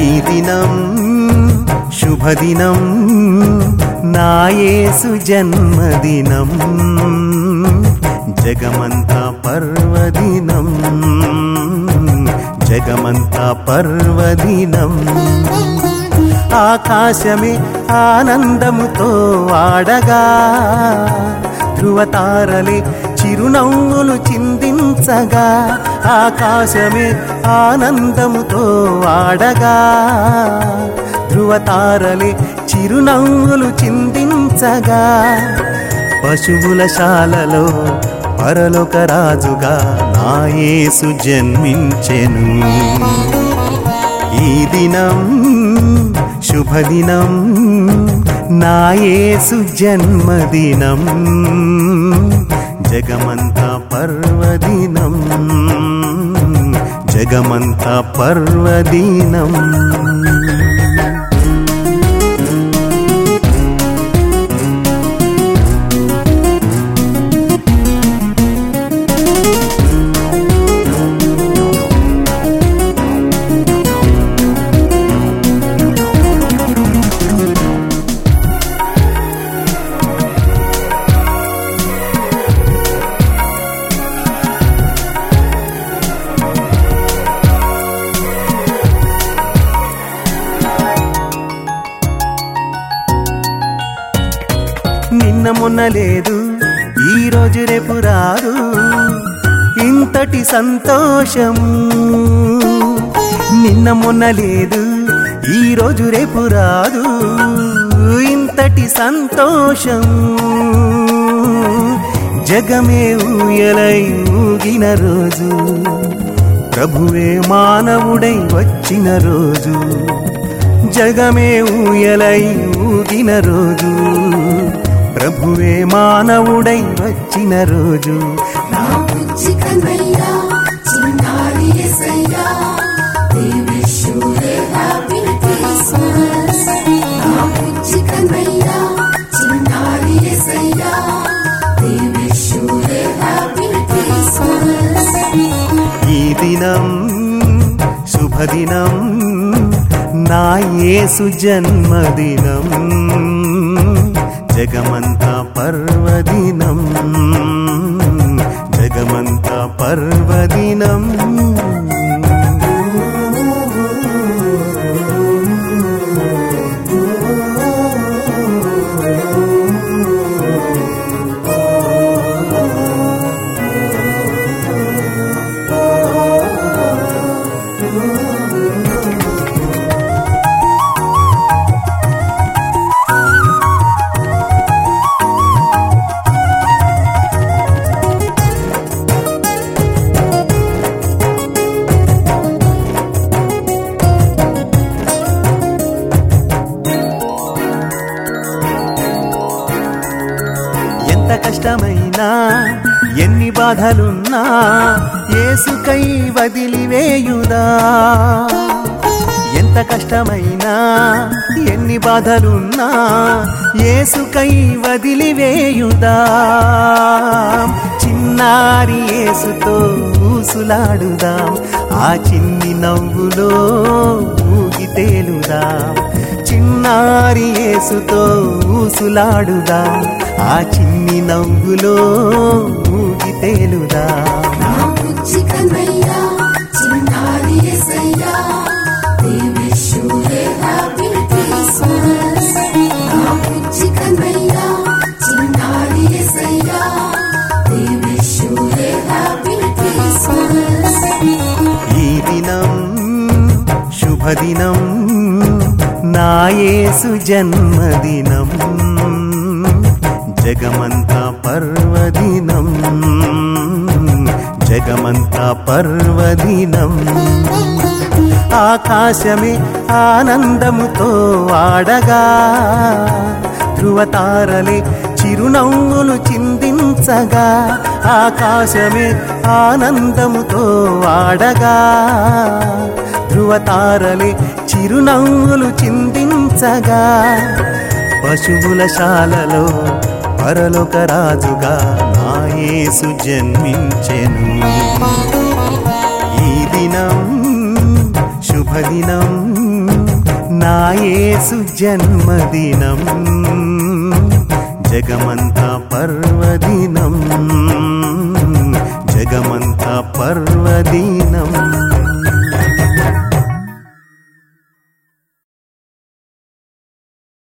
ఈ దినం శుభదినం నాయేసు జన్మదినం జగమంతా పర్వదినం జగమంతా పర్వదినం ఆకాశమే ఆనందముతో ఆడగా ధృవతారలే చిరునవ్వులు చిందించగా ఆకాశమే ఆనందముతో ఆడగా ధృవతారలే చిరునవ్వులు చిందించగా పశువుల శాలలో పరలోక రాజుగా నాయేసు జన్మించెను ఈ దినం శుభదినం నాయేసు జన్మదినం జగమంతా పర్వదినం జగమంతా పర్వదినం నిన్న మొన్న లేదు ఈ రోజు రేపు రాదు ఇంతటి సంతోషం నిన్న మొన్న లేదు ఈ రోజు రేపు రాదు ఇంతటి సంతోషం జగమే ఊయలై ఊగిన రోజు ప్రభువే మానవుడై వచ్చిన రోజు జగమే ఊయలై ఊగిన రోజు ప్రభువే మానవుడై వచ్చిన రోజు నా బుజ్జి కన్నయ్యా చిన్నారి యేసయ్యా we wish you a happy Christmas. నా బుజ్జి కన్నయ్యా చిన్నారి యేసయ్యా we wish you a happy Christmas. ఈ దినం శుభదినం నా యేసు జన్మదినం జగమంతా పర్వదినం జగమంతా పర్వదినం ఎంత కష్టమైనా ఎన్ని బాధలున్నా ఏసుకై వదిలివేయుదా ఎంత కష్టమైనా ఎన్ని బాధలున్నా ఏసుకై వదిలివేయుదా చిన్నారి ఏసుతో ఊసులాడుదాం ఆ చిన్ని నవ్వులో ఊగి తేలుదాం చిన్నారి ఏసుతో ఊసులాడుదాం ఆ చిన్ని నవ్వులో ఊగి తేలుదాం నా బుజ్జి కన్నయ్యా చిన్నారి యేసయ్యా we wish you a happy Christmas. నా బుజ్జి కన్నయ్యా చిన్నారి యేసయ్యా we wish you a happy Christmas. ఈ దినం శుభదినం నాయేసు జన్మదినం జగమంతా పర్వదినం జగమంతా పర్వదినం ఆకాశమే ఆనందముతో ఆడగా ధృవతారలే చిరునవ్వులు చిందించగా ఆకాశమే ఆనందముతో ఆడగా ధృవతారలే చిరునవ్వులు చిందించగా పశువుల శాలలో పరలోక రాజుగా నాయేసు జన్మించెను ఈ దినం శుభదినం నా యేసు జన్మదినం జగమంతా పర్వదినం జగమంతా పర్వదినం